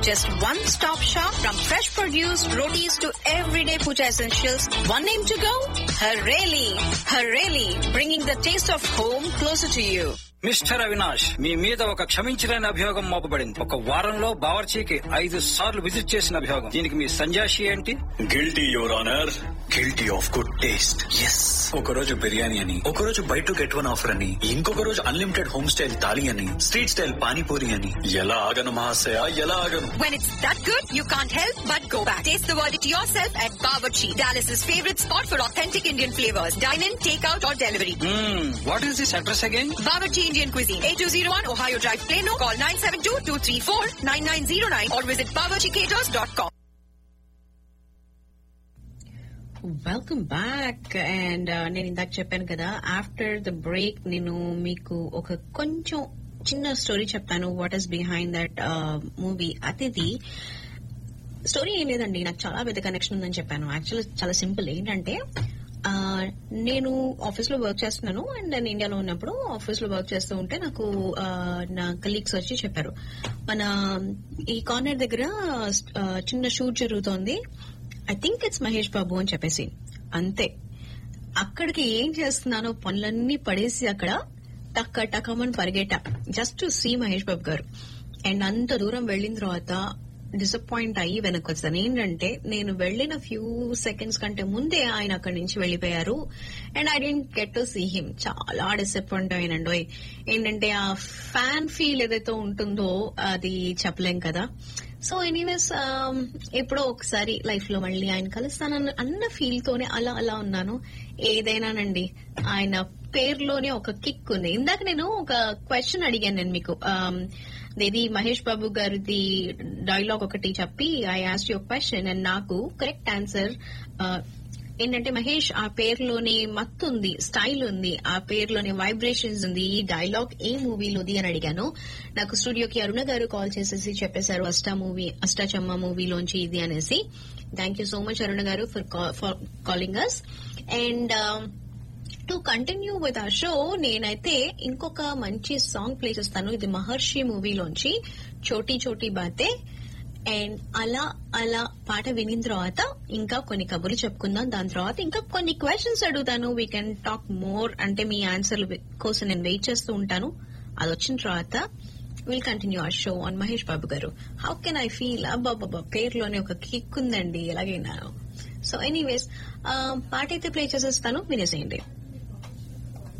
Just one stop shop from fresh produce, rotis to everyday puja essentials. One name to go? Hareli. Hareli, bringing the taste of home closer to you. Mister Avinash మీ మీద ఒక క్షమించలేని అభియోగం మోపబడింది ఒక వారంలో బావర్చీకి ఐదు సార్లు visit చేసిన అభియోగం దీనికి మీ సంజాషి ఏంటి guilty your honour guilty of good taste yes ఒక రోజు బిర్యానీ అని ఒక రోజు buy two get one offer అని ఇంకొక రోజు అన్లిమిటెడ్ హోమ్ స్టైల్ థాలీ అని స్ట్రీట్ స్టైల్ పానీపూరి అని ఎలా ఆగను మహాశయ ఎలా ఆగను When it's that good, you can't help but go back. Taste the verdict yourself at Bawarchi, Dallas's favorite spot for authentic Indian flavors. Dine in, take out or delivery. What is this address again Bawarchi Indian Cuisine, 8201 Ohio Drive, Plano. Call 972-234-9909 or visit bawarchicaters.com. Welcome back and నేను ఇందాక చెప్పాను కదా after the break నేను మీకు ఒక కొంచెం చిన్న story చెప్తాను what is behind that movie Athidhi story ఏం లేదండి నాకు చాలా పెద్ద కనెక్షన్ ఉందని చెప్పాను యాక్చువల్లీ చాలా సింపుల్ ఏంటంటే ఆ, నేను ఆఫీస్ లో వర్క్ చేస్తున్నాను అండ్ నేను ఇండియాలో ఉన్నప్పుడు ఆఫీస్ లో వర్క్ చేస్తూ ఉంటే నాకు ఆ, నా కలీగ్స్ వచ్చి చెప్పారు మన ఈ కార్నర్ దగ్గర ఆ, చిన్న షూట్ జరుగుతోంది I think it's Mahesh Babu అని చెప్పేసి అంతే అక్కడికి ఏం చేస్తున్నానో పనులన్నీ పడేసి అక్కడ టక్క టకమని పరిగెట్ట just to see Mahesh Babu garu and అంత దూరం వెళ్ళిన తర్వాత డిసప్పాయింట్ అయ్యి వెనక్కి వచ్చాను ఏంటంటే నేను వెళ్ళిన ఫ్యూ సెకండ్స్ కంటే ముందే ఆయన అక్కడి నుంచి వెళ్ళిపోయారు and I didn't get to see him చాలా డిసప్పాయింట్ అయినండి ఏంటంటే ఆ ఫ్యాన్ ఫీల్ ఏదైతే ఉంటుందో అది చెప్పలేం కదా సో ఎనీవేస్ ఎప్పుడో ఒకసారి లైఫ్ లో మళ్ళీ ఆయన కలుస్తానన్న అన్న ఫీల్ తోనే అలా అలా ఉన్నాను ఏదైనానండి ఆయన పేరులోనే ఒక కిక్ ఉంది ఇందాక నేను ఒక క్వశ్చన్ అడిగాను నేను మీకు um, ఇది మహేష్ బాబు గారిది డైలాగ్ ఒకటి చెప్పి I asked your question and నాకు కరెక్ట్ ఆన్సర్ ఏంటంటే మహేష్ ఆ పేరులోనే మత్తు ఉంది స్టైల్ ఉంది ఆ పేరులోనే వైబ్రేషన్స్ ఉంది ఈ డైలాగ్ ఏ మూవీలోది అని అడిగాను నాకు స్టూడియోకి అరుణ గారు కాల్ చేసేసి చెప్పేశారు అష్టా మూవీ అష్టాచమ్మ మూవీలోంచి ఇది అనేసి thank you so much Aruna garu for for calling us and to continue with uh show నేనైతే ఇంకొక మంచి సాంగ్ ప్లే చేస్తాను ఇది మహర్షి మూవీలోంచి చోటీ చోటీ బాతే అండ్ అలా అలా పాట వినిన తర్వాత ఇంకా కొన్ని కబుర్లు చెప్పుకుందాం దాని తర్వాత ఇంకా కొన్ని క్వశ్చన్స్ అడుగుతాను వీ కెన్ టాక్ మోర్ అంటే మీ ఆన్సర్ల కోసం నేను వెయిట్ చేస్తూ ఉంటాను అది వచ్చిన తర్వాత will continue uh show on Mahesh Babu garu how can I feel అబ్బాబ్బా పేరులోనే ఒక కిక్ ఉందండి ఎలాగైనా సో ఎనీవేస్ పాట అయితే ప్లే చేసేస్తాను వినేసేయండి